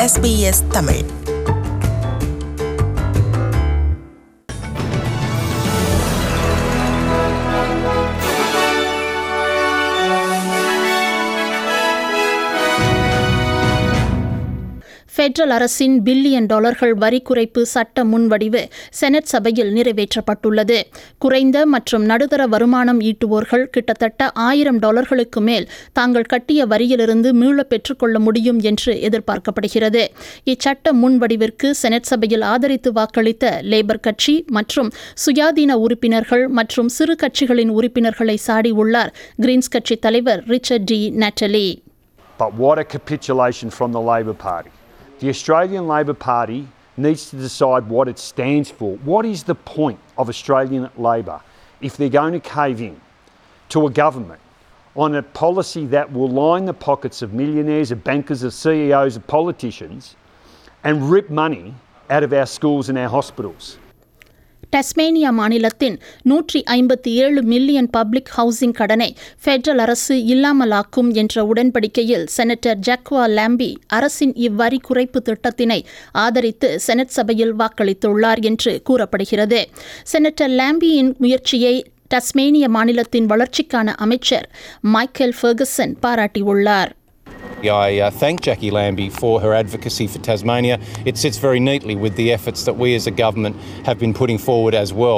SBS Tamil federal அரசின் billion டாலர்கள் வரி குறைப்பு சட்ட முன்வடிவு செனட் சபையில் நிறைவேற்றப்பட்டுள்ளது குறைந்த மற்றும் நடுத்தர வருமானம் ஈட்டுவோர்கள் கிட்டத்தட்ட ஆயிரம் டாலர்களுக்கு மேல் தாங்கள் கட்டிய வரியிலிருந்து மீள பெற்றுக்கொள்ள முடியும் என்று எதிர்பார்க்கப்படுகிறது இச்சட்ட முன்வடிவிற்கு செனட் சபையில் ஆதரித்து வாக்களித்த லேபர் கட்சி மற்றும் சுயாதீன உறுப்பினர்கள் மற்றும் சிறு கட்சிகளின் உறுப்பினர்களை சாடியுள்ளார் கிரீன்ஸ் கட்சி தலைவர் Richard Di Natale But what a capitulation from the Labor Party. The Australian Labor Party needs to decide what it stands for. What is the point of Australian Labor if they're going to cave in to a government on a policy that will line the pockets of millionaires, of bankers, of CEOs, of politicians, and rip money out of our schools and our hospitals? Tasmania மாநிலத்தின் நூற்றி ஐம்பத்தி ஏழு million public housing கடனை federal அரசு இல்லாமலாக்கும் என்ற உடன்படிக்கையில் senator ஜக்வா Lambie அரசின் இவ்வரி குறைப்பு திட்டத்தினை ஆதரித்து செனட் சபையில் வாக்களித்துள்ளார் என்று கூறப்படுகிறது செனட்டர் லாம்பியின் முயற்சியை டஸ்மேனிய மாநிலத்தின் வளர்ச்சிக்கான அமைச்சர் மைக்கேல் ஃபெர்கசன் பாராட்டியுள்ளார் I uh, thank Jackie Lambie for her advocacy for Tasmania. It sits very neatly with the efforts that we as a government have been putting forward as well.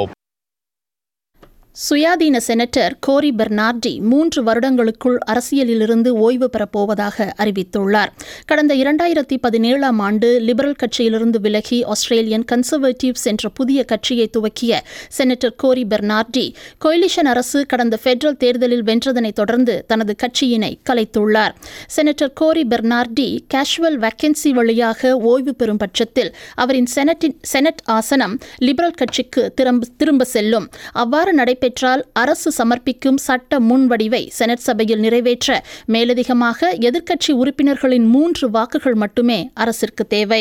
சுயாதீன senator Cory Bernardi மூன்று வருடங்களுக்குள் அரசியலிலிருந்து ஓய்வு பெறப்போவதாக அறிவித்துள்ளார் கடந்த இரண்டாயிரத்தி பதினேழாம் ஆண்டு liberal கட்சியிலிருந்து விலகி ஆஸ்திரேலியன் கன்சர்வேட்டிவ்ஸ் என்ற புதிய கட்சியை துவக்கிய செனட்டர் கோரி பெர்னார்டி கொயிலிஷன் அரசு கடந்த ஃபெடரல் தேர்தலில் வென்றதனைத் தொடர்ந்து தனது கட்சியினை கலைத்துள்ளார் செனட்டர் கோரி பெர்னார்டி கேஷுவல் வேக்கன்சி வழியாக ஓய்வு பெறும் பட்சத்தில் அவரின் செனட்டின் செனட் ஆசனம் லிபரல் கட்சிக்கு திரும்ப திரும்ப செல்லும் அவ்வாறு நடைபெற்றால் அரசு சமர்ப்பிக்கும் சட்ட முன்வடிவை செனட் சபையில் நிறைவேற்ற மேலதிகமாக எதிர்க்கட்சி உறுப்பினர்களின் மூன்று வாக்குகள் மட்டுமே அரசிற்கு தேவை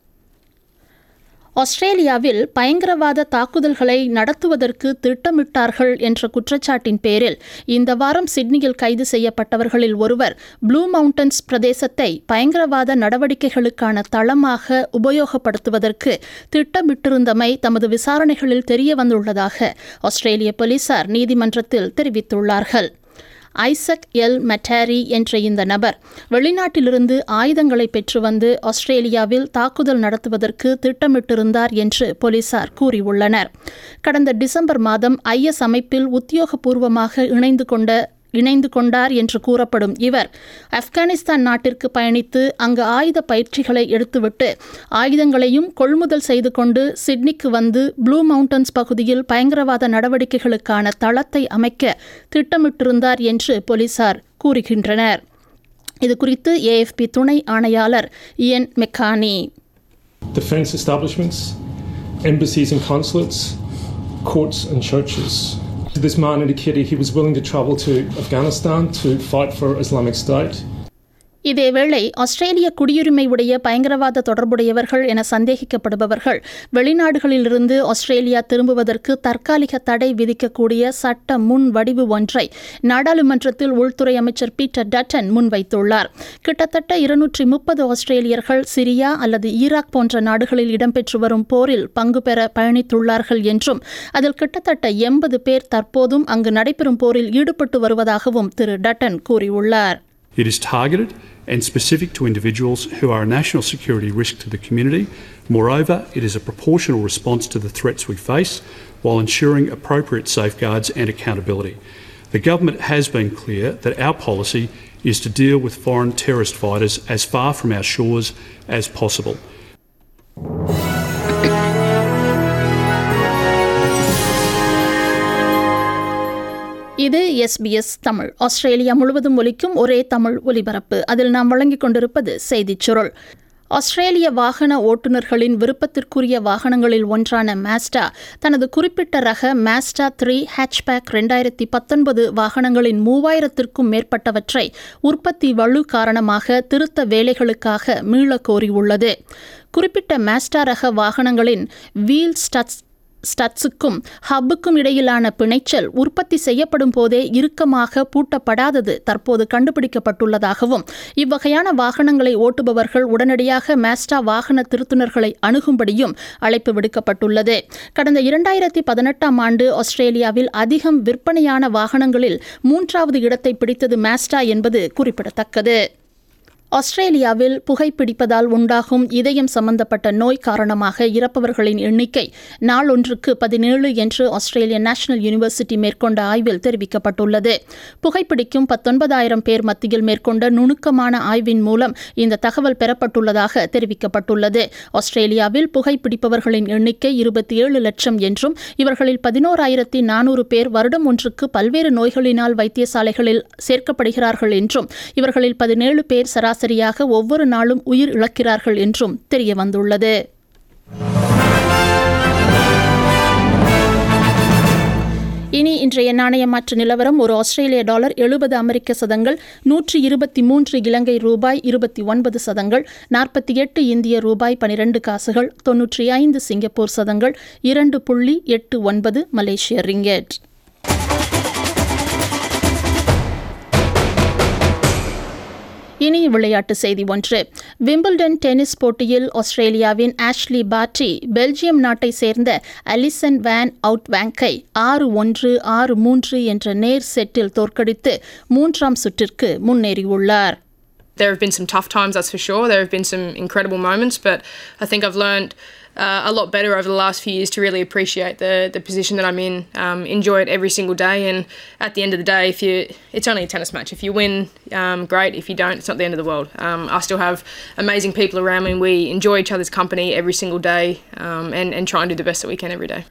ஆஸ்திரேலியாவில் பயங்கரவாத தாக்குதல்களை நடத்துவதற்கு திட்டமிட்டார்கள் என்ற குற்றச்சாட்டின் பேரில் இந்த வாரம் சிட்னியில் கைது செய்யப்பட்டவர்களில் ஒருவர் ப்ளூ மவுண்டன்ஸ் பிரதேசத்தை பயங்கரவாத நடவடிக்கைகளுக்கான தளமாக உபயோகப்படுத்துவதற்கு திட்டமிட்டிருந்தமை தமது விசாரணைகளில் தெரியவந்துள்ளதாக ஆஸ்திரேலிய போலீசார் நீதிமன்றத்தில் தெரிவித்துள்ளார்கள் ஐசக் எல் மெட்டாரி என்ற இந்த நபர் வெளிநாட்டிலிருந்து ஆயுதங்களை பெற்று வந்து ஆஸ்திரேலியாவில் தாக்குதல் நடத்துவதற்கு திட்டமிட்டிருந்தார் என்று போலீசார் கூறியுள்ளனர் கடந்த டிசம்பர் மாதம் ஐஎஸ் அமைப்பில் உத்தியோகபூர்வமாக இணைந்து கொண்ட இணைந்து கொண்டார் என்று கூறப்படும் இவர் ஆப்கானிஸ்தான் நாட்டிற்கு பயணித்து அங்கு ஆயுத பயிற்சிகளை எடுத்துவிட்டு ஆயுதங்களையும் கொள்முதல் செய்து கொண்டு சிட்னிக்கு வந்து ப்ளூ மவுண்டன்ஸ் பகுதியில் பயங்கரவாத நடவடிக்கைகளுக்கான தளத்தை அமைக்க திட்டமிட்டிருந்தார் என்று போலீசார் கூறுகின்றனர் இதுகுறித்து ஏஎஃப்பி துணை ஆணையாளர் இயன் மெக்கானி defence establishments, embassies and consulates, courts and churches. This man indicated he was willing to travel to Afghanistan to fight for Islamic State. இதேவேளை ஆஸ்திரேலிய குடியுரிமை உடைய பயங்கரவாத தொடர்புடையவர்கள் என சந்தேகிக்கப்படுபவர்கள் வெளிநாடுகளிலிருந்து ஆஸ்திரேலியா திரும்புவதற்கு தற்காலிக தடை விதிக்கக்கூடிய சட்ட முன் வடிவு ஒன்றை நாடாளுமன்றத்தில் உள்துறை அமைச்சர் பீட்டர் டட்டன் முன்வைத்துள்ளார் கிட்டத்தட்ட இருநூற்றி முப்பது ஆஸ்திரேலியர்கள் சிரியா அல்லது ஈராக் போன்ற நாடுகளில் இடம்பெற்று வரும் போரில் பங்கு பெற பயணித்துள்ளார்கள் என்றும் அதில் கிட்டத்தட்ட எண்பது பேர் தற்போதும் அங்கு நடைபெறும் போரில் ஈடுபட்டு வருவதாகவும் திரு டட்டன் கூறியுள்ளார் It is targeted and specific to individuals who are a national security risk to the community. Moreover, it is a proportional response to the threats we face while ensuring appropriate safeguards and accountability. The government has been clear that our policy is to deal with foreign terrorist fighters as far from our shores as possible. இது SBS Tamil Australia முழுவதும் ஒலிக்கும் ஒரே தமிழ் ஒலிபரப்பு அதில் நாம் வழங்கிக் கொண்டிருப்பது செய்திச் சுருள் ஆஸ்திரேலிய வாகன ஓட்டுநர்களின் விருப்பத்திற்குரிய வாகனங்களில் ஒன்றான மாஸ்டா தனது குறிப்பிட்ட ரக மாஸ்டா த்ரீ ஹேட்ச்பேக் ரெண்டாயிரத்தி பத்தொன்பது வாகனங்களின் மூவாயிரத்திற்கும் மேற்பட்டவற்றை உற்பத்தி வலு காரணமாக திருத்த வேலைகளுக்காக மீள கோரியுள்ளது குறிப்பிட்ட மாஸ்டா ரக வாகனங்களின் வீல் ஸ்டட்ஸ் ஸ்டட்ஸுக்கும் ஹப்புக்கும் இடையிலான பிணைச்சல் உற்பத்தி செய்யப்படும் போதே இறுக்கமாக பூட்டப்படாதது தற்போது கண்டுபிடிக்கப்பட்டுள்ளதாகவும் இவ்வகையான வாகனங்களை ஓட்டுபவர்கள் உடனடியாக மேஸ்டா வாகன திருத்துனர்களை அணுகும்படியும் அழைப்பு விடுக்கப்பட்டுள்ளது கடந்த இரண்டாயிரத்தி பதினெட்டாம் ஆண்டு ஆஸ்திரேலியாவில் அதிகம் விற்பனையான வாகனங்களில் மூன்றாவது இடத்தை பிடித்தது மேஸ்டா என்பது குறிப்பிடத்தக்கது ஆஸ்திரேலியாவில் புகைப்பிடிப்பதால் உண்டாகும் இதயம் சம்பந்தப்பட்ட நோய் காரணமாக இறப்பவர்களின் எண்ணிக்கை நாளொன்றுக்கு பதினேழு என்று ஆஸ்திரேலிய நேஷனல் யூனிவர்சிட்டி மேற்கொண்ட ஆய்வில் தெரிவிக்கப்பட்டுள்ளது புகைப்பிடிக்கும் பத்தொன்பதாயிரம் பேர் மத்தியில் மேற்கொண்ட நுணுக்கமான ஆய்வின் மூலம் இந்த தகவல் பெறப்பட்டுள்ளதாக தெரிவிக்கப்பட்டுள்ளது ஆஸ்திரேலியாவில் புகைப்பிடிப்பவர்களின் எண்ணிக்கை இருபத்தி ஏழு லட்சம் என்றும் இவர்களில் பதினோராயிரத்தி நானூறு பேர் வருடம் ஒன்றுக்கு பல்வேறு நோய்களினால் வைத்தியசாலைகளில் சேர்க்கப்படுகிறார்கள் என்றும் இவர்களில் பதினேழு பேர் சராசரி சராசரியாக ஒவ்வொரு நாளும் உயிர் இழக்கிறார்கள் என்றும் தெரிய வந்துள்ளது இனி இன்றைய நாணய மாற்று நிலவரம் ஒரு ஆஸ்திரேலிய டாலர் எழுபது அமெரிக்க சதங்கள் நூற்றி இருபத்தி மூன்று இலங்கை ரூபாய் இருபத்தி ஒன்பது சதங்கள் நாற்பத்தி எட்டு இந்திய ரூபாய் பனிரெண்டு காசுகள் தொன்னூற்றி ஐந்து சிங்கப்பூர் சதங்கள் இரண்டு புள்ளி எட்டு ஒன்பது மலேசிய ரிங்கெட் இனி விளையாட்டு செய்தி ஒன்று விம்பிள்டன் டென்னிஸ் போட்டியில் ஆஸ்திரேலியாவின் ஆஷ்லி பாட்டி பெல்ஜியம் நாட்டை சேர்ந்த அலிசன் வேன் அவுட் வேங்கை ஆறு ஒன்று ஆறு மூன்று என்ற நேர் செட்டில் தோற்கடித்து மூன்றாம் சுற்றிற்கு முன்னேறியுள்ளார் There have been some tough times, that's for sure. There have been some incredible moments, but I think I've learned uh, a lot better over the last few years to really appreciate the the position that I'm in, um, enjoy it every single day, and at the end of the day, if you, it's only a tennis match. If you win, um, great. If you don't, it's not the end of the world. Um, I still have amazing people around me. We enjoy each other's company every single day, um, and and try and do the best that we can every day.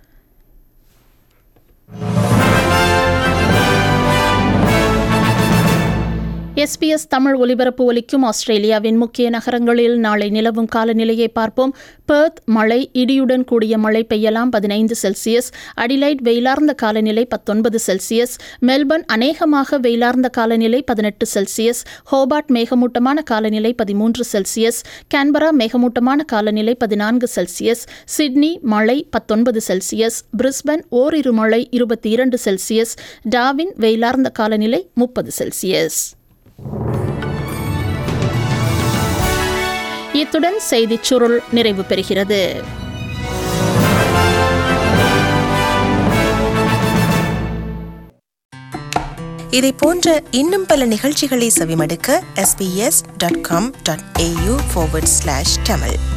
SBS Tamil ஒலிபரப்பு ஒலிக்கும் ஆஸ்திரேலியாவின் முக்கிய நகரங்களில் நாளை நிலவும் காலநிலையை பார்ப்போம் Perth மழை இடியுடன் கூடிய மழை பெய்யலாம் பதினைந்து செல்சியஸ் அடிலைட் வெயிலார்ந்த காலநிலை பத்தொன்பது செல்சியஸ் மெல்பர்ன் அநேகமாக வெயிலார்ந்த காலநிலை பதினெட்டு செல்சியஸ் ஹோபார்ட் மேகமூட்டமான காலநிலை பதிமூன்று செல்சியஸ் கேன்பரா மேகமூட்டமான காலநிலை பதினான்கு செல்சியஸ் சிட்னி மழை பத்தொன்பது செல்சியஸ் பிரிஸ்பன் ஓரிரு மழை இருபத்தி இரண்டு செல்சியஸ் டாவின் வெயிலார்ந்த காலநிலை முப்பது செல்சியஸ் இத்துடன் செய்திச் சுருள் நிறைவு பெறுகிறது இதை போன்ற இன்னும் பல நிகழ்ச்சிகளை செவிமடுக்க sbs.com.au forward slash tamil